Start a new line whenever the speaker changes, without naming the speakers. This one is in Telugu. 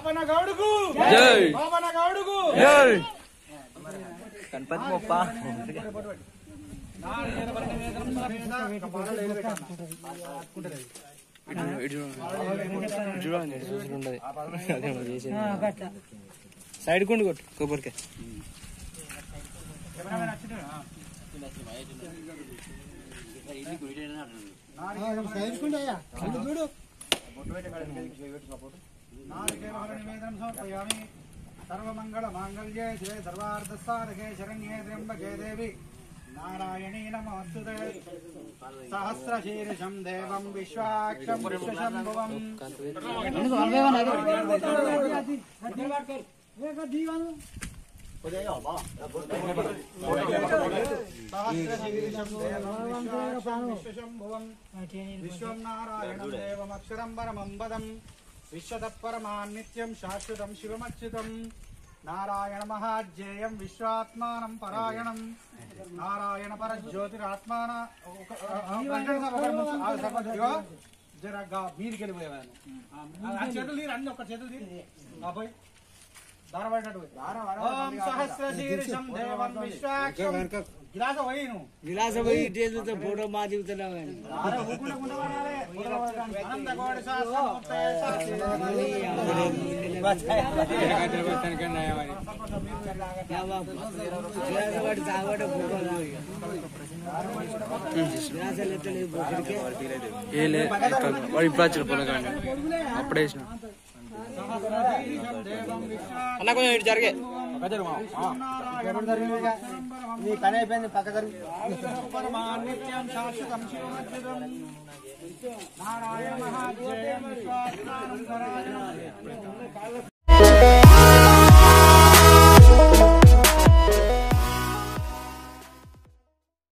పాపన గౌడుకు
జై
పాపన గౌడుకు
జై
గణపతి మొప్ప సైడ్ కొండి కొట్టు కొబ్బరికాయ
నివేదనం సమర్పయామి సర్వమంగళ మాంగళ్యే శివే సర్వార్థసారకే శరణ్యే త్ర్యంబకే దేవి నారాయణీ నమస్తుతే సహస్రశీర్షం దేవం విశ్వాక్షం విశ్వశంభువం సహస్రశీర్షం దేవం విశ్వాక్షం విశ్వశంభువం విశ్వం నారాయణం దేవమక్షరం పరమం పదం విశ్వతపరమాన్నిత్యం శాశ్వతం శివమచ్యుతం నారాయణ మహాజ్యేయం విశ్వాత్మానం పరాయణం నారాయణ పరజ్యోతిరాత్మాన ఒక- ఆ, ఆ, ఒకరి ముందు- ఆ, సర్వ- ఇగో, జర గా- మీదికి వెళ్ళిపోయేవాను ఆ, ఆ చేతులు తీరు అన్ని ఒక చేతులు తీరు ఆ, పోయి దారపడినట్టు పోయి. ఓం సహస్రశీర్షం దేవం విశ్వాక్షం గిలాస పోయి నువ్వు
విలాస పోయి చేతులతో ఫోటో మా దిగుతున్నావు
అరే, ఊపుకుంటూ కుంటూ పడాలి. ఊపుకుంటూ పడాలి. అనంతకోటి సహస్రమూర్తే
విలాసపడి తాగబట్టే ఫోటో విలాసాలు ఎత్తలేదు బొక్కడికే
ఏలే వాడు ఇప్పుడు వచ్చిన పొలగాని అప్పుడే వేసిన అన్న కొంచెం ఇటు జరిగే
నీ పని అయిపోయింది పక్క పరమాన్నిత్యం శాశ్వతం శివమచ్యుతం నారాయణ మహాజయం విశ్వాత్మానం